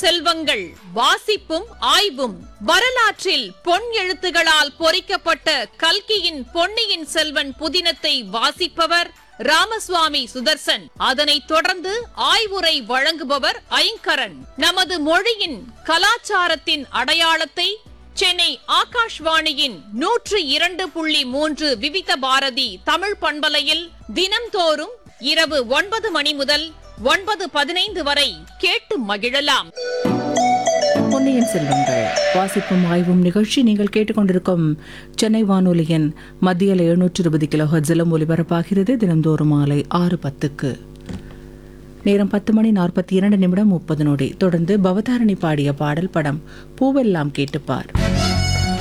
செல்வங்கள் வாசிப்பும் ஆய்வும் வரலாற்றில் பொன் எழுத்துகளால் பொறிக்கப்பட்ட கல்கியின் பொன்னியின் செல்வன் புதினத்தை வாசிப்பவர் ராமசுவாமி சுதர்சன் அதனைத் தொடர்ந்து ஆய்வுரை வழங்குபவர் ஐங்கரன் நமது மொழியின் கலாச்சாரத்தின் அடையாளத்தை சென்னை ஆகாஷ்வாணியின் நூற்று இரண்டு புள்ளி மூன்று விவித பாரதி தமிழ் பண்பலையில் தினம்தோறும் இரவு ஒன்பது மணி முதல் ஒன்பது பதினைந்து வரை கேட்டு மகிழலாம் பொன்னியின் செல்வங்கள் வாசிப்பும் ஆய்வும் நிகழ்ச்சி நீங்கள் கேட்டுக்கொண்டிருக்கும் சென்னை வானொலியின் மத்தியில் எழுநூற்று இருபது கிலோ ஹர்ஜிலும் ஒலிபரப்பாகிறது தினந்தோறும் மாலை ஆறு பத்துக்கு நேரம் பத்து மணி நாற்பத்தி இரண்டு நிமிடம் முப்பது நொடி தொடர்ந்து பவதாரணி பாடிய பாடல் படம் பூவெல்லாம் கேட்டுப்பார்